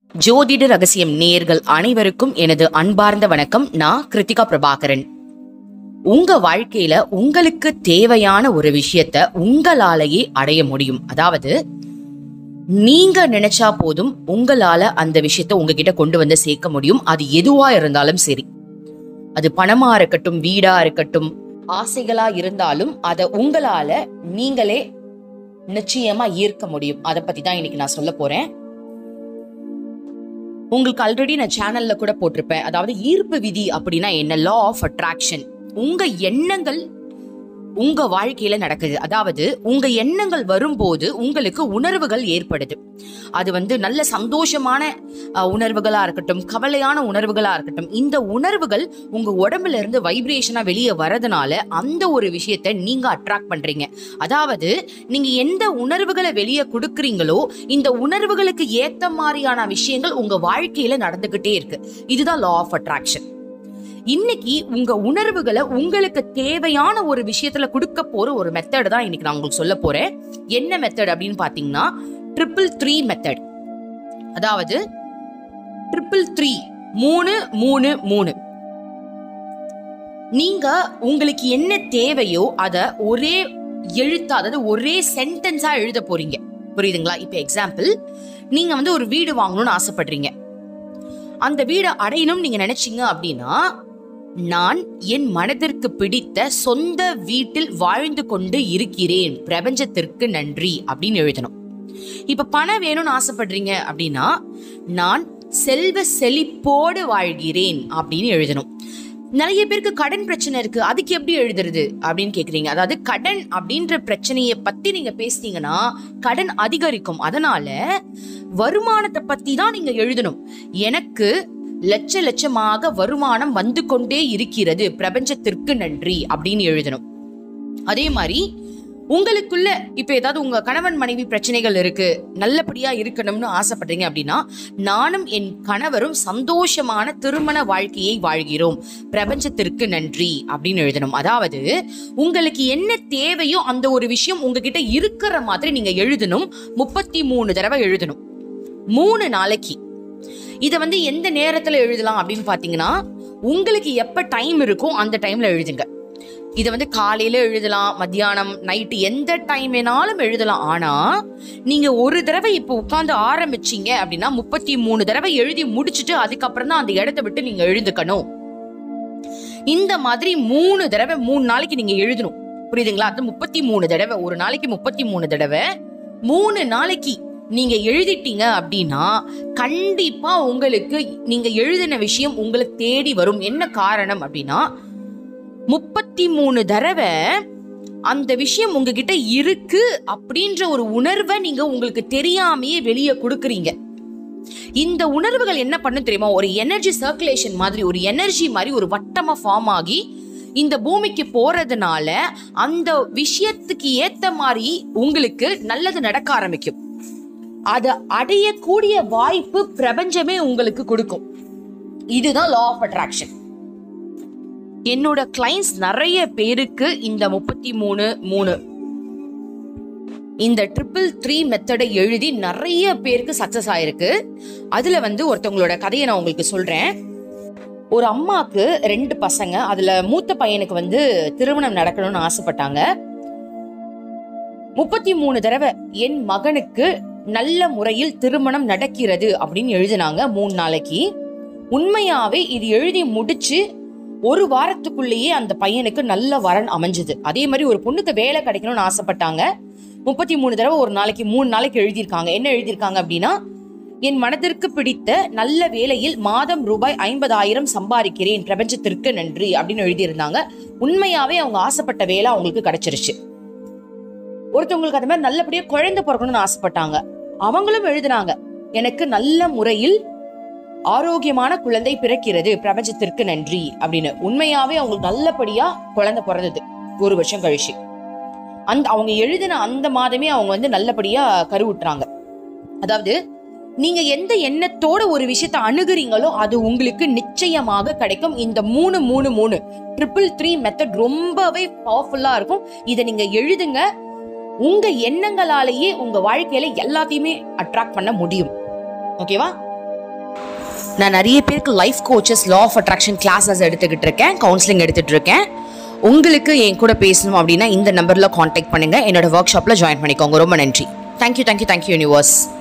ஜோதிட ரகசியம் நேயர்கள் அனைவருக்கும் எனது அன்பார்ந்த வணக்கம் நான் கிருத்திகா பிரபாகரன் உங்க வாழ்க்கையில உங்களுக்கு தேவையான ஒரு விஷயத்த உங்களாலேயே அடைய முடியும் அதாவது நீங்க நினைச்சா போதும் உங்களால அந்த விஷயத்த உங்ககிட்ட கொண்டு வந்து சேர்க்க முடியும் அது எதுவா இருந்தாலும் சரி அது பணமா இருக்கட்டும் வீடா இருக்கட்டும் ஆசைகளா இருந்தாலும் அதை உங்களால நீங்களே நிச்சயமா ஈர்க்க முடியும் அதை பத்தி தான் இன்னைக்கு நான் சொல்ல போறேன் உங்களுக்கு ஆல்ரெடி நான் சேனல்ல கூட போட்டிருப்பேன் அதாவது ஈர்ப்பு விதி அப்படின்னா என்ன லா ஆஃப் அட்ராக்ஷன் உங்க எண்ணங்கள் உங்க வாழ்க்கையில நடக்குது அதாவது உங்க எண்ணங்கள் வரும்போது உங்களுக்கு உணர்வுகள் ஏற்படுது அது வந்து நல்ல சந்தோஷமான அஹ், உணர்வுகளா இருக்கட்டும் கவலையான உணர்வுகளா இருக்கட்டும் இந்த உணர்வுகள் உங்க உடம்புல இருந்து வைப்ரேஷனா வெளியே வரதுனால அந்த ஒரு விஷயத்தை நீங்க அட்ராக்ட் பண்றீங்க அதாவது நீங்க எந்த உணர்வுகளை வெளியே கொடுக்குறீங்களோ இந்த உணர்வுகளுக்கு ஏத்த மாதிரியான விஷயங்கள் உங்க வாழ்க்கையில நடந்துகிட்டே இருக்கு இதுதான் லா ஆஃப் அட்ராக்ஷன் இன்னைக்கு உங்க உணர்வுகளை உங்களுக்கு தேவையான ஒரு விஷயத்துல கொடுக்க போற ஒரு மெத்தட் தான் இன்னைக்கு நான் உங்களுக்கு சொல்ல போறேன் என்ன மெத்தட் அப்படின்னு பாத்தீங்கன்னா ட்ரிபிள் த்ரீ மெத்தட் அதாவது ட்ரிபிள் த்ரீ மூணு மூணு மூணு நீங்க உங்களுக்கு என்ன தேவையோ அத ஒரே எழுத்தா அதாவது ஒரே சென்டென்ஸா எழுத போறீங்க புரியுதுங்களா இப்ப எக்ஸாம்பிள் நீங்க வந்து ஒரு வீடு வாங்கணும்னு ஆசைப்படுறீங்க அந்த வீடை அடையணும்னு நீங்க நினைச்சீங்க அப்படின்னா நான் என் மனதிற்கு பிடித்த சொந்த வீட்டில் வாழ்ந்து கொண்டு இருக்கிறேன் பிரபஞ்சத்திற்கு நன்றி அப்படின்னு எழுதணும் இப்ப பணம் வேணும்னு ஆசைப்படுறீங்க அப்படின்னா நான் செல்வ செழிப்போடு வாழ்கிறேன் அப்படின்னு எழுதணும் நிறைய பேருக்கு கடன் பிரச்சனை இருக்கு அதுக்கு எப்படி எழுதுறது அப்படின்னு கேக்குறீங்க அதாவது கடன் அப்படின்ற பிரச்சனையை பத்தி நீங்க பேசுனீங்கன்னா கடன் அதிகரிக்கும் அதனால வருமானத்தை பத்தி தான் நீங்க எழுதணும் எனக்கு லட்ச லட்சமாக வருமானம் வந்து கொண்டே இருக்கிறது பிரபஞ்சத்திற்கு நன்றி அப்படின்னு எழுதணும் அதே மாதிரி உங்களுக்குள்ள இப்ப ஏதாவது உங்க கணவன் மனைவி பிரச்சனைகள் இருக்கு நல்லபடியா இருக்கணும்னு ஆசைப்படுறீங்க அப்படின்னா நானும் என் கணவரும் சந்தோஷமான திருமண வாழ்க்கையை வாழ்கிறோம் பிரபஞ்சத்திற்கு நன்றி அப்படின்னு எழுதணும் அதாவது உங்களுக்கு என்ன தேவையோ அந்த ஒரு விஷயம் உங்ககிட்ட இருக்கிற மாதிரி நீங்க எழுதணும் முப்பத்தி மூணு தடவை எழுதணும் மூணு நாளைக்கு இத வந்து எந்த நேரத்துல எழுதலாம் அப்படின்னு பாத்தீங்கன்னா உங்களுக்கு எப்ப டைம் இருக்கோ அந்த டைம்ல எழுதுங்க இதை வந்து காலையில எழுதலாம் மத்தியானம் நைட்டு எந்த டைம் வேணாலும் எழுதலாம் ஆனா நீங்க ஒரு தடவை இப்ப உட்கார்ந்து ஆரம்பிச்சீங்க அப்படின்னா முப்பத்தி மூணு தடவை எழுதி முடிச்சுட்டு அதுக்கப்புறம் தான் அந்த இடத்த விட்டு நீங்க எழுந்துக்கணும் இந்த மாதிரி மூணு தடவை மூணு நாளைக்கு நீங்க எழுதணும் புரியுதுங்களா அது முப்பத்தி மூணு தடவை ஒரு நாளைக்கு முப்பத்தி மூணு தடவை மூணு நாளைக்கு நீங்க எழுதிட்டீங்க அப்படின்னா கண்டிப்பா உங்களுக்கு நீங்க எழுதின விஷயம் உங்களை தேடி வரும் என்ன காரணம் அப்படின்னா முப்பத்தி மூணு தடவை அந்த விஷயம் உங்ககிட்ட இருக்கு அப்படின்ற ஒரு உணர்வை நீங்க உங்களுக்கு தெரியாமையே வெளியே கொடுக்குறீங்க இந்த உணர்வுகள் என்ன பண்ணும் தெரியுமா ஒரு எனர்ஜி சர்க்குலேஷன் மாதிரி ஒரு எனர்ஜி மாதிரி ஒரு வட்டமா ஃபார்ம் ஆகி இந்த பூமிக்கு போறதுனால அந்த விஷயத்துக்கு ஏத்த மாதிரி உங்களுக்கு நல்லது நடக்க ஆரம்பிக்கும் அதை அடையக்கூடிய வாய்ப்பு பிரபஞ்சமே உங்களுக்கு கொடுக்கும் இதுதான் லா ஆஃப் அட்ராக்ஷன் என்னோட கிளைண்ட்ஸ் நிறைய பேருக்கு இந்த முப்பத்தி மூணு மூணு இந்த ட்ரிபிள் த்ரீ மெத்தடை எழுதி நிறைய பேருக்கு சக்சஸ் ஆயிருக்கு அதுல வந்து ஒருத்தவங்களோட கதையை நான் உங்களுக்கு சொல்றேன் ஒரு அம்மாக்கு ரெண்டு பசங்க அதுல மூத்த பையனுக்கு வந்து திருமணம் நடக்கணும்னு ஆசைப்பட்டாங்க முப்பத்தி மூணு தடவை என் மகனுக்கு நல்ல முறையில் திருமணம் நடக்கிறது அப்படின்னு எழுதினாங்க மூணு நாளைக்கு உண்மையாவே இது எழுதி முடிச்சு ஒரு வாரத்துக்குள்ளேயே அந்த பையனுக்கு நல்ல வரன் அமைஞ்சது அதே மாதிரி ஒரு பொண்ணுக்கு வேலை கிடைக்கணும்னு ஆசைப்பட்டாங்க முப்பத்தி மூணு தடவை ஒரு நாளைக்கு மூணு நாளைக்கு எழுதியிருக்காங்க என்ன எழுதியிருக்காங்க அப்படின்னா என் மனதிற்கு பிடித்த நல்ல வேலையில் மாதம் ரூபாய் ஐம்பதாயிரம் சம்பாதிக்கிறேன் பிரபஞ்சத்திற்கு நன்றி அப்படின்னு எழுதியிருந்தாங்க உண்மையாவே அவங்க ஆசைப்பட்ட வேலை அவங்களுக்கு கிடைச்சிருச்சு ஒருத்தவங்களுக்கு அது மாதிரி நல்லபடியா குழந்தை பிறக்கணும்னு ஆசைப்பட்டாங்க அவங்களும் எழுதினாங்க எனக்கு நல்ல முறையில் ஆரோக்கியமான குழந்தை பிறக்கிறது பிரபஞ்சத்திற்கு நன்றி அப்படின்னு உண்மையாவே அவங்களுக்கு நல்லபடியா குழந்தை பிறந்தது ஒரு வருஷம் கழிச்சு அந்த அவங்க எழுதின அந்த மாதமே அவங்க வந்து நல்லபடியா கருவுட்டுறாங்க அதாவது நீங்க எந்த எண்ணத்தோட ஒரு விஷயத்தை அணுகுறீங்களோ அது உங்களுக்கு நிச்சயமாக கிடைக்கும் இந்த மூணு மூணு மூணு ட்ரிபிள் த்ரீ மெத்தட் ரொம்பவே பவர்ஃபுல்லா இருக்கும் இதை நீங்க எழுதுங்க உங்க எண்ணங்களாலேயே உங்க வாழ்க்கையில எல்லாத்தையுமே அட்ராக்ட் பண்ண முடியும் ஓகேவா நான் நிறைய பேருக்கு life coaches law of attraction classes எடுத்துக்கிட்டு இருக்கேன் கவுன்சிலிங் எடுத்துட்டு இருக்கேன் உங்களுக்கு என் கூட பேசணும் அப்படின்னா இந்த நம்பரில் காண்டாக்ட் பண்ணுங்க என்னோட ஒர்க் ஷாப்பில் ஜாயின் பண்ணிக்கோங்க ரொம்ப நன்றி தேங்க்யூ தேங்க்யூ தேங்க்யூ யூனிவர்ஸ்